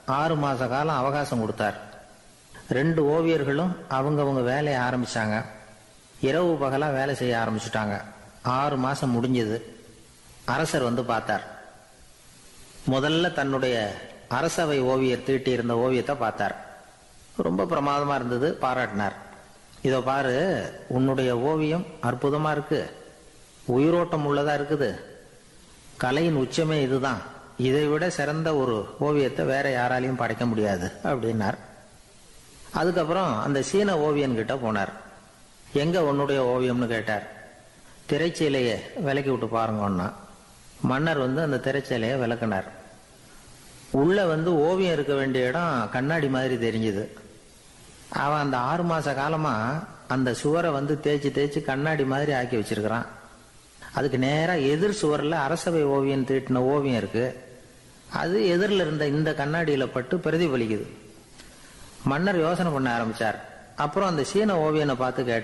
ஆறு மாச காலம் அவகாசம் கொடுத்தார் ரெண்டு ஓவியர்களும் அவங்கவங்க வேலையை ஆரம்பிச்சாங்க இரவு பகலா வேலை செய்ய ஆரம்பிச்சுட்டாங்க ஆறு மாசம் முடிஞ்சது அரசர் வந்து பார்த்தார் முதல்ல தன்னுடைய அரசவை ஓவியர் தீட்டியிருந்த ஓவியத்தை பார்த்தார் ரொம்ப பிரமாதமா இருந்தது பாராட்டினார் இதோ பாரு உன்னுடைய ஓவியம் அற்புதமா இருக்கு உயிரோட்டம் உள்ளதா இருக்குது கலையின் உச்சமே இதுதான் இதை விட சிறந்த ஒரு ஓவியத்தை வேற யாராலையும் படைக்க முடியாது அப்படின்னார் அதுக்கப்புறம் அந்த சீன ஓவியன் கிட்ட போனார் எங்க உன்னுடைய ஓவியம்னு கேட்டார் திரைச்சீலையை விலக்கி விட்டு பாருங்கன்னா மன்னர் வந்து அந்த திரைச்சீலையை விளக்குனார் உள்ள வந்து ஓவியம் இருக்க வேண்டிய இடம் கண்ணாடி மாதிரி தெரிஞ்சுது அவன் அந்த ஆறு மாச காலமா அந்த சுவரை வந்து தேய்ச்சி தேய்ச்சி கண்ணாடி மாதிரி ஆக்கி வச்சிருக்கிறான் அதுக்கு நேரா எதிர் சுவர்ல அரசவை ஓவியம் தீட்டின ஓவியம் இருக்கு அது எதிரில் இருந்த இந்த கண்ணாடியில பட்டு பிரதிபலிக்குது மன்னர் யோசனை பண்ண ஆரம்பிச்சார் அப்புறம் அந்த சீன ஓவியனை பார்த்து கேட்டார்